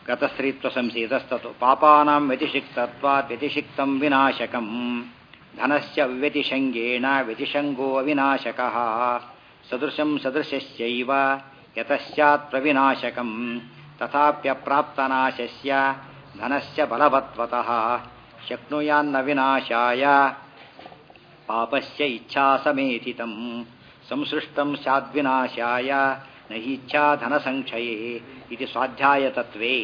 ಗತಶ್ರೀತ್ವ ಸಂಸೀತಸ್ತತು ಪಾಪಾನಾಂ ವ್ಯತಿಷಿಕ್ತತ್ವಾತ್ ವ್ಯತಿಷಿಕ್ತಂ ವಿನಾಶಕಂ ಧನಸ್ಯ ವ್ಯತಿಷಂಗೇಣ ವ್ಯತಿಷಂಗೋ ಅವಿನಾಶಕಃ ಸದೃಶಂ ಸದೃಶಸ್ಯೈವ ಯತಸ್ಯಾತ್ ಪ್ರವಿನಾಶಕಂ ತಥಾಪ್ಯಪ್ರಾಪ್ತನಾಶಸ್ಯ ಧನಸ್ಯ ಬಲವತ್ವತಃ ಶಕ್ನುಯಾನ್ನ ವಿನಾಶಾಯ ಪಾಪಸ್ಯ ಇಚ್ಛಾ ಸಮೇತಿತಂ ಸಂಸೃಷ್ಟಂ ಸ್ಯಾದ್ವಿನಾಶಾಯ ನ ಹಿ ಇಚ್ಛಾ ಧನಸಂಕ್ಷಯೇ ಇದು ಸ್ವಾಧ್ಯಾಯ ತತ್ವೇ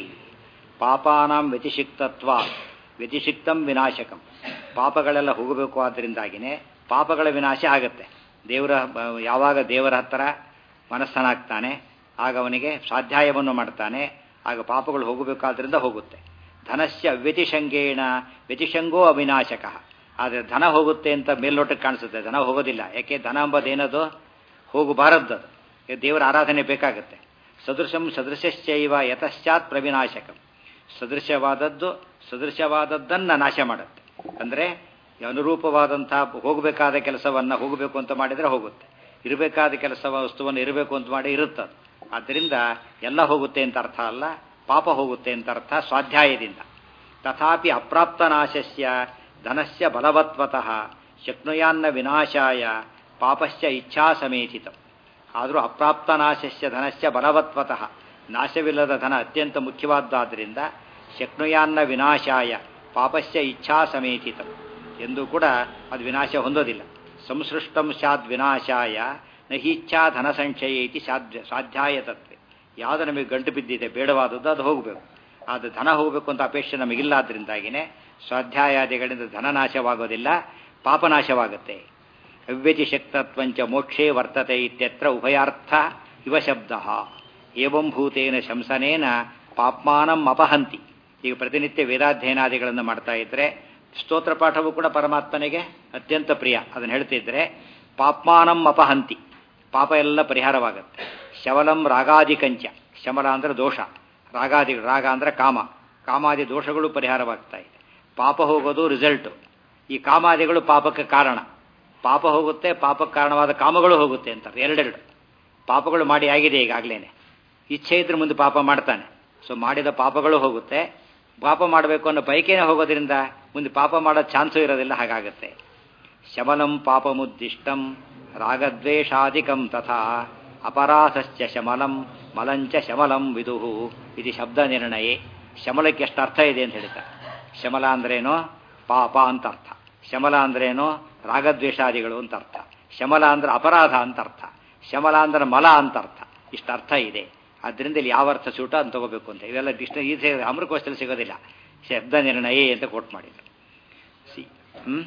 ಪಾಪಾನಾಂ ವ್ಯತಿಷಿಕ್ತತ್ವ ವ್ಯತಿಷಿಕ್ತಂ ವಿನಾಶಕಂ ಪಾಪಗಳೆಲ್ಲ ಹೋಗಬೇಕು ಆದ್ದರಿಂದಾಗಿನೇ ಪಾಪಗಳ ವಿನಾಶ ಆಗುತ್ತೆ ದೇವರ ಯಾವಾಗ ದೇವರ ಹತ್ತಿರ ಮನಸ್ಸನಾಗ್ತಾನೆ ಆಗ ಅವನಿಗೆ ಸ್ವಾಧ್ಯಾಯವನ್ನು ಮಾಡ್ತಾನೆ ಆಗ ಪಾಪಗಳು ಹೋಗಬೇಕಾದ್ರಿಂದ ಹೋಗುತ್ತೆ ಧನಸ್ಯ ವ್ಯತಿಷಂಗೇಣ ವ್ಯತಿಷಂಗೋ ಅವಿನಾಶಕ ಆದರೆ ಧನ ಹೋಗುತ್ತೆ ಅಂತ ಮೇಲ್ನೋಟಕ್ಕೆ ಕಾಣಿಸುತ್ತೆ ಧನ ಹೋಗೋದಿಲ್ಲ ಯಾಕೆ ಧನ ಎಂಬುದೇನದು ಹೋಗಬಾರದ್ದು ದೇವರ ಆರಾಧನೆ ಬೇಕಾಗುತ್ತೆ ಸದೃಶಂ ಸದೃಶಶ್ಚೈವ ಯತಶ್ಚಾತ್ ಪ್ರವಿನಾಶಕಂ ಸದೃಶವಾದದ್ದು ಸದೃಶವಾದದ್ದನ್ನು ನಾಶ ಮಾಡುತ್ತೆ ಅಂದರೆ ಅನುರೂಪವಾದಂಥ ಹೋಗಬೇಕಾದ ಕೆಲಸವನ್ನು ಹೋಗಬೇಕು ಅಂತ ಮಾಡಿದರೆ ಹೋಗುತ್ತೆ ಇರಬೇಕಾದ ಕೆಲಸ ವಸ್ತುವನ್ನು ಇರಬೇಕು ಅಂತ ಮಾಡಿ ಇರುತ್ತದೆ ಆದ್ದರಿಂದ ಎಲ್ಲ ಹೋಗುತ್ತೆ ಅಂತ ಅರ್ಥ ಅಲ್ಲ ಪಾಪ ಹೋಗುತ್ತೆ ಅಂತ ಅರ್ಥ ಸ್ವಾಧ್ಯಾಯದಿಂದ ತಥಾಪಿ ಅಪ್ರಾಪ್ತ ನಾಶಸ್ಯ ಧನಸ್ಯ ಬಲವತ್ವತಃ ಶಕ್ನುಯಾನ್ನ ವಿನಾಶಾಯ ಪಾಪಸ್ಯ ಇಚ್ಛಾ ಸಮೇತಿತಂ ಆದರೂ ಅಪ್ರಾಪ್ತ ನಾಶಸ್ಯ ಧನಸ್ಯ ಬಲವತ್ವತಃ ನಾಶವಿಲ್ಲದ ಧನ ಅತ್ಯಂತ ಮುಖ್ಯವಾದ್ದಾದ್ದರಿಂದ ಶಕ್ನುಯಾನ್ನ ವಿನಾಶಾಯ ಪಾಪಸ್ಯ ಇಚ್ಛಾ ಸಮೇತಿತಂ ಎಂದು ಕೂಡ ಅದು ವಿನಾಶ ಹೊಂದೋದಿಲ್ಲ ಸಂಸೃಷ್ಟಂ ಸ್ಯಾದ್ ವಿನಾಶಾಯ ನ ಇಚ್ಛಾ ಧನ ಸಂಶಯ ಇತಿ ಸಾಧ್ಯ ಸ್ವಾಧ್ಯಾಯ ತತ್ವೆ ಯಾವುದು ನಮಗೆ ಗಂಟು ಬಿದ್ದಿದೆ ಬೇಡವಾದದ್ದು ಅದು ಹೋಗಬೇಕು ಆದರೆ ಧನ ಹೋಗಬೇಕು ಅಂತ ಅಪೇಕ್ಷೆ ನಮಗಿಲ್ಲ ಆದ್ದರಿಂದಾಗಿನೇ ಸ್ವಾಧ್ಯಾಯಾದಿಗಳಿಂದ ಧನನಾಶವಾಗೋದಿಲ್ಲ ಪಾಪನಾಶವಾಗುತ್ತೆ ಅವ್ಯತಿಶಕ್ತತ್ವಂಚ ಮೋಕ್ಷೇ ವರ್ತತೆ ಇತ್ಯತ್ರ ಉಭಯಾರ್ಥ ಇವ ಶಬ್ದ ಏವಂ ಭೂತೇನ ಶಂಸನೇನ ಪಾಪ್ಮಾನಂ ಅಪಹಂತಿ ಈಗ ಪ್ರತಿನಿತ್ಯ ವೇದಾಧ್ಯಯನಾದಿಗಳನ್ನು ಮಾಡ್ತಾ ಇದ್ರೆ ಸ್ತೋತ್ರ ಪಾಠವು ಕೂಡ ಪರಮಾತ್ಮನಿಗೆ ಅತ್ಯಂತ ಪ್ರಿಯ ಅದನ್ನು ಹೇಳ್ತಿದ್ರೆ ಪಾಪ್ಮಾನಂ ಅಪಹಂತಿ ಪಾಪ ಎಲ್ಲ ಪರಿಹಾರವಾಗುತ್ತೆ ಶವಲಂ ರಾಗಾದಿಕಂಚ ಶಮಲ ಅಂದರೆ ದೋಷ ರಾಗಾದಿ ರಾಗ ಅಂದರೆ ಕಾಮ ಕಾಮಾದಿ ದೋಷಗಳು ಪರಿಹಾರವಾಗ್ತಾ ಇದೆ ಪಾಪ ಹೋಗೋದು ರಿಸಲ್ಟು ಈ ಕಾಮಾದಿಗಳು ಪಾಪಕ್ಕೆ ಕಾರಣ ಪಾಪ ಹೋಗುತ್ತೆ ಪಾಪಕ್ಕೆ ಕಾರಣವಾದ ಕಾಮಗಳು ಹೋಗುತ್ತೆ ಅಂತ ಎರಡೆರಡು ಪಾಪಗಳು ಮಾಡಿ ಆಗಿದೆ ಈಗಾಗಲೇ ಇಚ್ಛೆ ಇದ್ರೆ ಮುಂದೆ ಪಾಪ ಮಾಡ್ತಾನೆ ಸೊ ಮಾಡಿದ ಪಾಪಗಳು ಹೋಗುತ್ತೆ ಪಾಪ ಮಾಡಬೇಕು ಅನ್ನೋ ಬೈಕೇನೆ ಹೋಗೋದ್ರಿಂದ ಮುಂದೆ ಪಾಪ ಮಾಡೋ ಚಾನ್ಸು ಇರೋದಿಲ್ಲ ಹಾಗಾಗುತ್ತೆ ಶಮಲಂ ಪಾಪಮುದ್ದಿಷ್ಟಂ ರಾಗದ್ವೇಷಾಧಿಕಂ ತಥಾ ಅಪರಾಧಶ್ಚ ಶಮಲಂ ಮಲಂಚ ಶಮಲಂ ವಿದುಹು ಇದು ಶಬ್ದ ನಿರ್ಣಯೇ ಶಮಲಕ್ಕೆ ಎಷ್ಟು ಅರ್ಥ ಇದೆ ಅಂತ ಹೇಳ್ತಾರೆ ಶಮಲ ಅಂದ್ರೇನು ಪಾಪ ಅಂತ ಅರ್ಥ ಶಮಲ ಅಂದ್ರೇನು ರಾಗದ್ವೇಷಾದಿಗಳು ಅಂತ ಅರ್ಥ ಶಮಲ ಅಂದ್ರೆ ಅಪರಾಧ ಅಂತ ಅರ್ಥ ಶಮಲ ಅಂದ್ರೆ ಮಲ ಅಂತ ಅರ್ಥ ಇಷ್ಟು ಅರ್ಥ ಇದೆ ಆದ್ದರಿಂದ ಇಲ್ಲಿ ಯಾವ ಅರ್ಥ ಸೂಟ ಅಂತ ತಗೋಬೇಕು ಅಂತ ಇದೆಲ್ಲ ಡಿಕ್ಷ ಈ ಅಮೃಕೋಶದಲ್ಲಿ ಸಿಗೋದಿಲ್ಲ ಶಬ್ದ ನಿರ್ಣಯ ಅಂತ ಕೋಟ್ ಮಾಡಿದ್ರು ಸಿ ಹ್ಮ್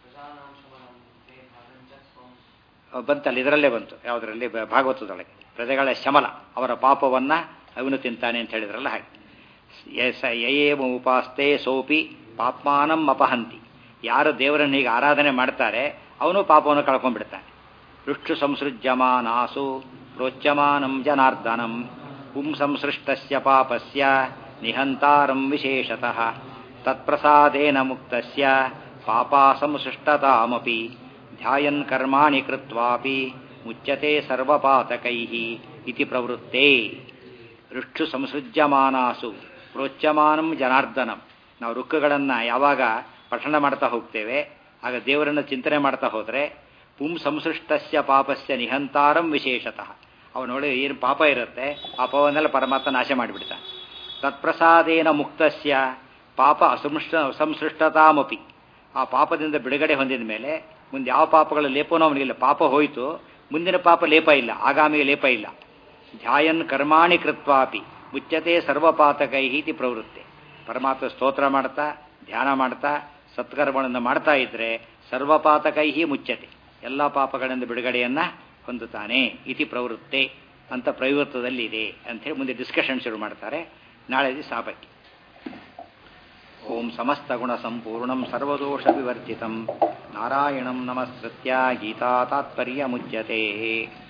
ಬಂತಲ್ಲ ಇದರಲ್ಲೇ ಬಂತು ಯಾವುದರಲ್ಲಿ ಭಾಗವತದೊಳಗೆ ಪ್ರಜೆಗಳ ಶಮಲ ಅವರ ಪಾಪವನ್ನ ಅವನು ತಿಂತಾನೆ ಅಂತ ಹೇಳಿದ್ರಲ್ಲ ಹಾಗೆ ಯಯೇವ ಉಪಾಸ್ತೆ ಸೋಪಿ ಪಾಪ್ಮಾನಂ ಅಪಹಂತಿ ಯಾರು ದೇವರನ್ನು ಹೀಗೆ ಆರಾಧನೆ ಮಾಡ್ತಾರೆ ಅವನು ಪಾಪವನ್ನು ಕಳ್ಕೊಂಡ್ಬಿಡ್ತಾನೆ ಪೃಷ್ಠು ಸಂಸೃಜ್ಯಮಾನಾಸು ಪ್ರೋಚ್ಯಮಾನಂ ಜನಾರ್ದನಂ ಪುಂ ಸಂಸೃಷ್ಟಸ್ಯ ಪಾಪಸ್ಯ ನಿಹಂತಾರಂ ವಿಶೇಷತಃ ತತ್ಪ್ರಸಾದೇನ ಮುಕ್ತಸ್ಯ ಪಾಪಾ ಸಂಸೃಷ್ಟತಾಮಪಿ ಧ್ಯಾಯನ್ ಕರ್ಮಾಣಿ ಕೃತ್ವಾಪಿ ಮುಚ್ಯತೆ ಸರ್ವಪಾತಕೈಃ ಇತಿ ಪ್ರವೃತ್ತೇ ಋಕ್ಷು ಸಂಸೃಜ್ಯಮಾನಾಸು ಪ್ರೋಚ್ಯಮಾನಂ ಜನಾರ್ದನಂ ನಾವು ರುಕ್ಕಗಳನ್ನು ಯಾವಾಗ ಪಠಣ ಮಾಡ್ತಾ ಹೋಗ್ತೇವೆ ಆಗ ದೇವರನ್ನು ಚಿಂತನೆ ಮಾಡ್ತಾ ಹೋದರೆ ಪುಂ ಸಂಸೃಷ್ಟಸ್ಯ ಪಾಪಸ್ಯ ನಿಹಂತಾರಂ ವಿಶೇಷತಃ ಅವನೊಳಗೆ ಏನು ಪಾಪ ಇರುತ್ತೆ ಪಾಪವನ್ನೆಲ್ಲ ಪರಮಾತ್ಮ ನಾಶ ಮಾಡಿಬಿಡ್ತಾನೆ ತತ್ಪ್ರಸಾದೇನ ಮುಕ್ತಸ್ಯ ಪಾಪ ಅಸಂಸೃಷ್ಟ ಸಂಸೃಷ್ಟತಾಮಪಿ ಆ ಪಾಪದಿಂದ ಬಿಡುಗಡೆ ಹೊಂದಿದ ಮೇಲೆ ಮುಂದೆ ಯಾವ ಪಾಪಗಳ ಲೇಪನೂ ಅವನಿಗಿಲ್ಲ ಪಾಪ ಹೋಯಿತು ಮುಂದಿನ ಪಾಪ ಲೇಪ ಇಲ್ಲ ಆಗಾಮಿಗೆ ಲೇಪ ಇಲ್ಲ ಧ್ಯಾಯನ್ ಕರ್ಮಾಣಿ ಕೃತ್ವಾಪಿ ಮುಚ್ಚತೆ ಸರ್ವಪಾತಕೈ ಇತಿ ಪ್ರವೃತ್ತಿ ಪರಮಾತ್ಮ ಸ್ತೋತ್ರ ಮಾಡ್ತಾ ಧ್ಯಾನ ಮಾಡ್ತಾ ಸತ್ಕರ್ಮಗಳನ್ನು ಮಾಡ್ತಾ ಇದ್ರೆ ಸರ್ವಪಾತಕೈ ಮುಚ್ಚತೆ ಎಲ್ಲ ಪಾಪಗಳಿಂದ ಬಿಡುಗಡೆಯನ್ನ ಹೊಂದುತ್ತಾನೆ ಇತಿ ಪ್ರವೃತ್ತಿ ಅಂತ ಪ್ರವೃತ್ತದಲ್ಲಿ ಇದೆ ಅಂಥೇಳಿ ಮುಂದೆ ಡಿಸ್ಕಷನ್ ಶುರು ಮಾಡ್ತಾರೆ ನಾಳೆ ಸಾಪಕ್ಕೆ ಓಂ ಸಮಸ್ತ ಗುಣ ಸಂಪೂರ್ಣಂ ಸರ್ವದೋಷ ವಿವರ್ಜಿತಂ ನಾರಾಯಣಂ ನಮಸ್ಕೃತ್ಯ ಗೀತಾ ತಾತ್ಪರ್ಯ ಮುಚ್ಯತೆ